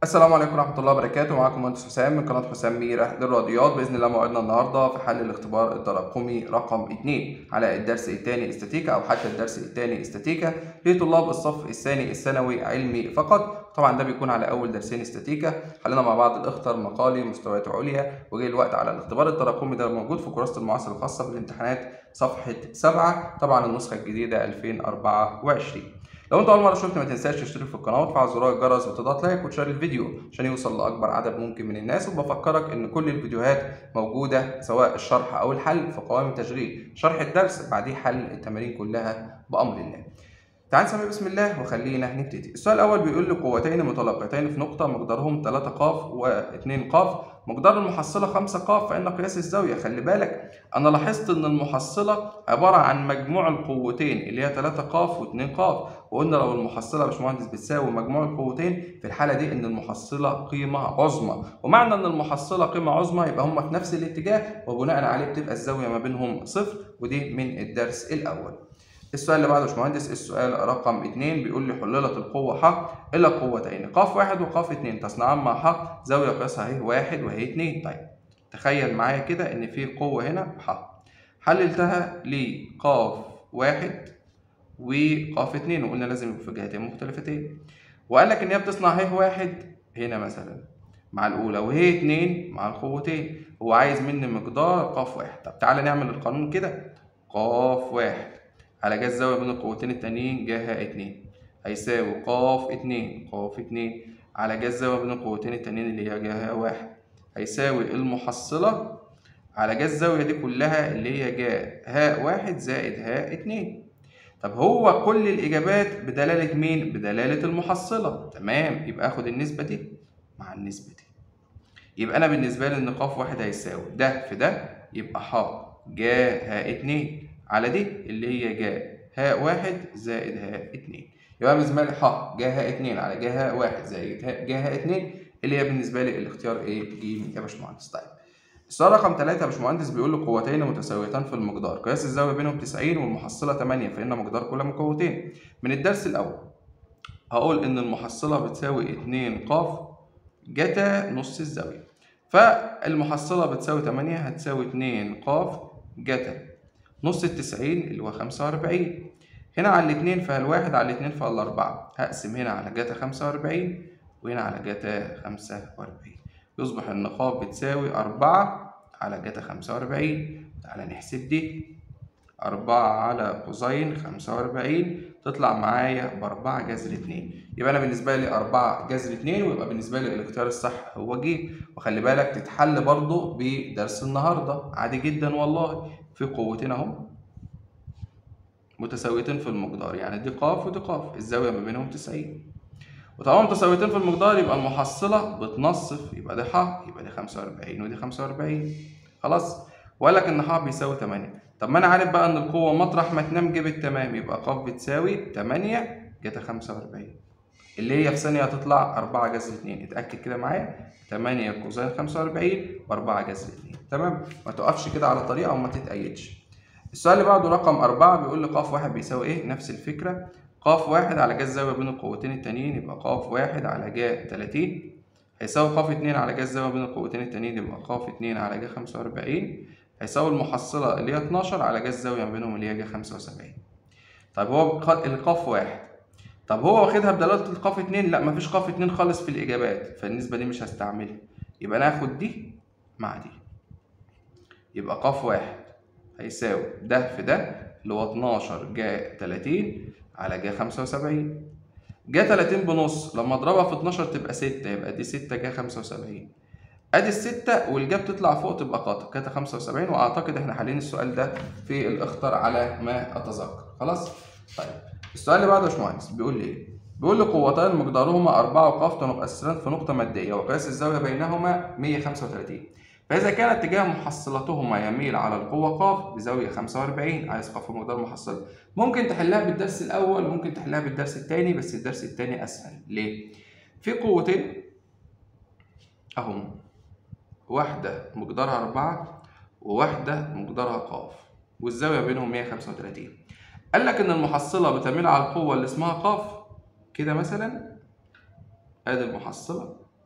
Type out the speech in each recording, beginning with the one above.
السلام عليكم ورحمة الله وبركاته معاكم مهندس حسام من قناة حسام ميرة للرياضيات بإذن الله موعدنا النهاردة في حل الاختبار التراكمي رقم 2 على الدرس الثاني استاتيكا أو حتى الدرس الثاني استاتيكا لطلاب الصف الثاني الثانوي علمي فقط طبعا ده بيكون على أول درسين استاتيكا حلنا مع بعض الاخطر مقالي مستويات عليا وجاي الوقت على الاختبار التراكمي ده موجود في كراسة المعاصر الخاصة بالامتحانات صفحة 7 طبعا النسخة الجديدة 2024 لو انت اول مره شفت ما تنساش تشترك في القناه وتفعل زرار الجرس وتضغط لايك وتشارك الفيديو عشان يوصل لاكبر عدد ممكن من الناس وبفكرك ان كل الفيديوهات موجوده سواء الشرح او الحل في قوائم التشغيل شرح الدرس بعديه حل التمارين كلها بامر الله تعال نسمي بسم الله وخلينا نبتدي السؤال الاول بيقول لي قوتين متلاقيتين في نقطه مقدارهم 3 ق و2 ق مقدار المحصله 5 ق فان قياس الزاويه خلي بالك انا لاحظت ان المحصله عباره عن مجموع القوتين اللي هي 3 ق و2 ق وقلنا لو المحصله يا باشمهندس بتساوي مجموع القوتين في الحاله دي ان المحصله قيمه عظمى ومعنى ان المحصله قيمه عظمى يبقى هم في نفس الاتجاه وبناء عليه بتبقى الزاويه ما بينهم صفر ودي من الدرس الاول السؤال اللي بعده يا باشمهندس السؤال رقم 2 بيقول لي حللت القوة ح إلى قوتين ق واحد وق اتنين تصنعان مع ح زاوية قياسها اهي واحد وهي اتنين طيب تخيل معايا كده إن في قوة هنا ح حللتها لق واحد وق اتنين وقلنا لازم يبقوا في جهتين مختلفتين وقال لك إن هي بتصنع ه واحد هنا مثلا مع الأولى وهي اتنين مع القوتين هو عايز مني مقدار ق واحد طب تعالى نعمل القانون كده ق واحد على جهة الزاوية بين القوتين التانيين جهة اتنين هيساوي ق اتنين ق اتنين على جهة الزاوية بين القوتين التانيين اللي هي جهة واحد هيساوي المحصلة على جهة الزاوية دي كلها اللي هي جهة ه واحد زائد ه اتنين طب هو كل الإجابات بدلالة مين؟ بدلالة المحصلة تمام يبقى آخد النسبة دي مع النسبة دي يبقى أنا بالنسبة لي إن ق واحد هيساوي ده في ده يبقى ح جا ه اتنين على دي اللي هي جا ه واحد زائد ه اتنين يبقى بالنسبة لي ح جا ه اتنين على جا ه واحد زائد جا ه اتنين اللي هي بالنسبة لي الاختيار ايه ج يا باشمهندس طيب السؤال رقم 3 يا باشمهندس بيقول لي قوتين متساويتان في المقدار قياس الزاوية بينهم 90 والمحصلة 8 فإن مقدار كل من قوتين من الدرس الأول هقول إن المحصلة بتساوي 2 ق جتا نص الزاوية فالمحصلة بتساوي 8 هتساوي 2 ق جتا نص التسعين اللي هو خمسة وأربعين هنا على الاتنين فالواحد على الاتنين فالأربعة هقسم هنا على جاتا خمسة وأربعين وهنا على جاتا خمسة وأربعين يصبح النقاب بتساوي أربعة على جاتا خمسة وأربعين تعالى نحسب دي أربعة على قوسين خمسة وأربعين تطلع معايا بأربعة جذر اتنين يبقى أنا بالنسبة لي أربعة جذر اتنين ويبقى بالنسبة لي الاختيار الصح هو ج وخلي بالك تتحل برضه بدرس النهاردة عادي جدا والله في قوتين اهو متساويتين في المقدار يعني دي ق ودي ق الزاويه ما بينهم 90 وطالما متساويتين في المقدار يبقى المحصله بتنصف يبقى دي ح يبقى دي 45 ودي 45 خلاص وقال لك ان ح بيساوي 8 طب ما انا عارف بقى ان القوه مطرح ما تنام جبت تمام يبقى ق بتساوي 8 جتا 45 اللي هي في ثانيه هتطلع 4 جذر 2 اتاكد كده معايا 8 كوزين 45 و4 جذر 2 تمام ما تقفش كده على طريقه وما تتأيدش السؤال اللي بعده رقم أربعة بيقول لي ق واحد بيساوي إيه؟ نفس الفكرة ق واحد على جا الزاوية بين القوتين التانيين يبقى ق واحد على جا تلاتين هيساوي ق اتنين على جا الزاوية بين القوتين التانيين يبقى ق اتنين على جا خمسة وأربعين هيساوي المحصلة اللي هي اتناشر على جا الزاوية ما بينهم اللي هي جا خمسة وسبعين طيب هو القاف واحد طب هو واخدها بدلالة القاف اتنين؟ لا مفيش قاف اتنين خالص في الإجابات فالنسبة دي مش هستعملها يبقى أنا هاخد دي مع دي يبقى ق واحد هيساوي ده في ده اللي هو 12 جا 30 على جا 75 جا 30 بنص لما اضربها في 12 تبقى 6 يبقى دي 6 جا 75 ادي الستة والجا بتطلع فوق تبقى قاطع جاتا 75 واعتقد احنا حالين السؤال ده في الاخطر على ما اتذكر خلاص طيب السؤال اللي بعده يا باشمهندس بيقول لي ايه بيقول لي قوتان مقدارهما 4 وق مؤثران في نقطة مادية وقياس الزاوية بينهما 135 فإذا كان اتجاه محصلتهما يميل على القوة ق بزاوية 45 عايز ق في مقدار محصلة ممكن تحلها بالدرس الأول ممكن تحلها بالدرس الثاني بس الدرس الثاني أسهل ليه؟ في قوتين أهم واحدة مقدارها 4 وواحدة مقدارها ق والزاوية بينهم 135 قال لك إن المحصلة بتميل على القوة اللي اسمها ق كده مثلا ادي المحصلة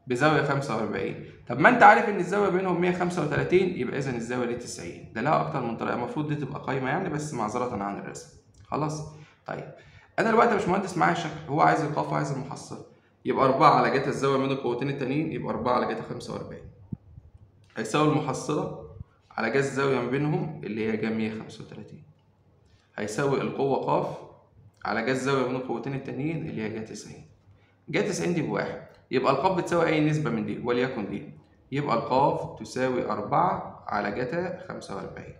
بزاويه 45 طب ما انت عارف ان الزاويه بينهم 135 يبقى اذا الزاويه دي 90 ده لها اكتر من طريقه المفروض دي تبقى قايمه يعني بس معذره عن الرسم خلاص طيب انا دلوقتي يا باشمهندس معايا الشكل هو عايز القاف وعايز المحصله يبقى 4 على جتا الزاويه من القوتين التانيين يبقى 4 على جتا 45 هيساوي المحصله على جذر الزاويه ما بينهم اللي هي جا 135 هيساوي القوه قاف على جذر الزاويه من القوتين التانيين اللي هي جا 90 جا 90 دي بواحد يبقى القاف بتساوي أي نسبة من دي وليكن دي يبقى القاف تساوي أربعة على جتا خمسة وأربعين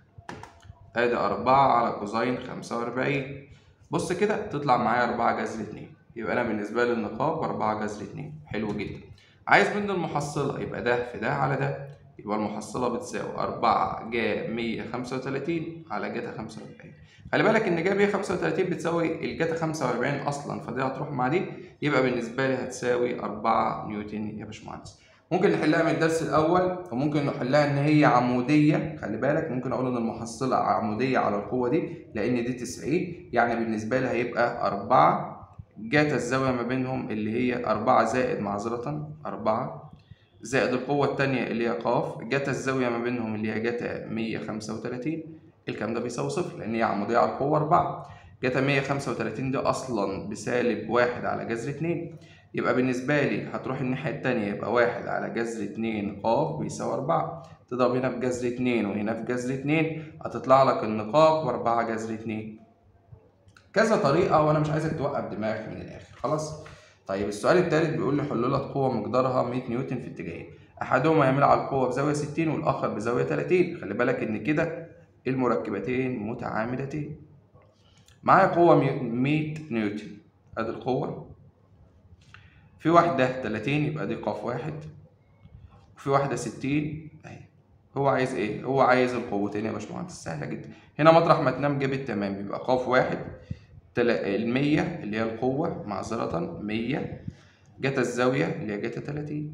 أدي أربعة على كوزين خمسة وأربعين بص كده تطلع معايا أربعة جذر اتنين يبقى أنا بالنسبة لي النقاب أربعة جذر اتنين حلو جدا عايز منه المحصلة يبقى ده في ده على ده يبقى المحصلة بتساوي أربعة جا مية خمسة وتلاتين على جتا خمسة وأربعين خلي بالك إن جا مية خمسة وتلاتين بتساوي الجتا خمسة وأربعين أصلا فدي هتروح مع دي يبقى بالنسبة لي هتساوي أربعة نيوتن يا باشمهندس ممكن نحلها من الدرس الأول وممكن نحلها إن هي عمودية خلي بالك ممكن أقول إن المحصلة عمودية على القوة دي لأن دي تسعين يعني بالنسبة لي هيبقى أربعة جاتا الزاوية ما بينهم اللي هي أربعة زائد معذرة أربعة زائد القوة التانية اللي هي قاف جاتا الزاوية ما بينهم اللي هي جاتا مية خمسة وتلاتين الكلام ده بيساوي صفر لأن هي عمودية على القوة أربعة جاتا مية خمسة وتلاتين دي أصلا بسالب واحد على جذر اتنين يبقى بالنسبة لي هتروح الناحية التانية يبقى واحد على جذر اتنين قاف بيساوي أربعة تضرب هنا في جذر اتنين وهنا في جذر اتنين هتطلع لك النقاط وأربعة جذر اتنين كذا طريقة وأنا مش عايزك توقف دماغك من الآخر خلاص طيب السؤال التالت بيقول لي حل لك قوة مقدارها 100 نيوتن في اتجاهين أحدهما يميل على القوة بزاوية 60 والآخر بزاوية 30 خلي بالك إن كده المركبتين متعامدتين معايا قوة 100 نيوتن ادي القوة في واحدة 30 يبقى دي قاف واحد وفي واحدة 60 اهي هو عايز ايه؟ هو عايز القوتين يا باشمهندس سهلة جدا هنا مطرح ما تنام جابت تمام يبقى قاف واحد ال 100 اللي هي القوة معذرة 100 جتا الزاوية اللي هي جتا 30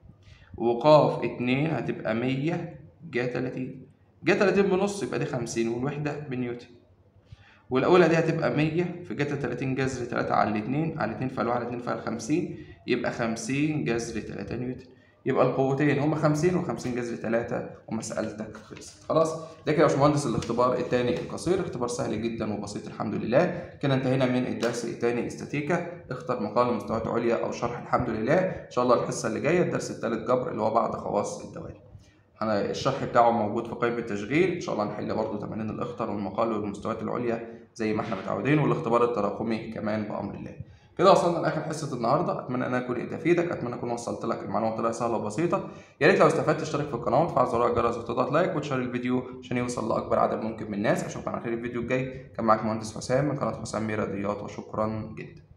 وقاف اتنين هتبقى 100 جا 30 جا 30 بنص يبقى دي 50 والوحدة بنيوتن والاولى دي هتبقى 100 في جتا 30 جذر 3 على الاثنين على الاثنين فالواحد على الاثنين فال 50 يبقى 50 جذر 3 نيوتن يبقى القوتين هما 50 و50 جذر 3 ومسألتك خلصت خلاص ده كده يا باشمهندس الاختبار الثاني القصير اختبار سهل جدا وبسيط الحمد لله كده انتهينا من الدرس الثاني استاتيكا اختر مقال مستويات عليا او شرح الحمد لله ان شاء الله الحصه اللي جايه الدرس الثالث جبر اللي هو بعد خواص الدوال انا الشرح بتاعه موجود في قائمه التشغيل ان شاء الله نحل برضه تمارين الاخطر والمقال والمستويات العليا زي ما احنا متعودين والاختبار التراكمي كمان بامر الله كده وصلنا لاخر حصه النهارده اتمنى ان انا اكون قدرت افيدك اتمنى اكون وصلت لك المعلومه بطريقه سهله وبسيطه يا ريت لو استفدت اشترك في القناه وتفعل زرار الجرس وتضغط لايك وتشير الفيديو عشان يوصل لاكبر عدد ممكن من الناس اشوفكم على خير الفيديو الجاي كان معاك مهندس حسام من قناه حسام رياضيات وشكرا جدا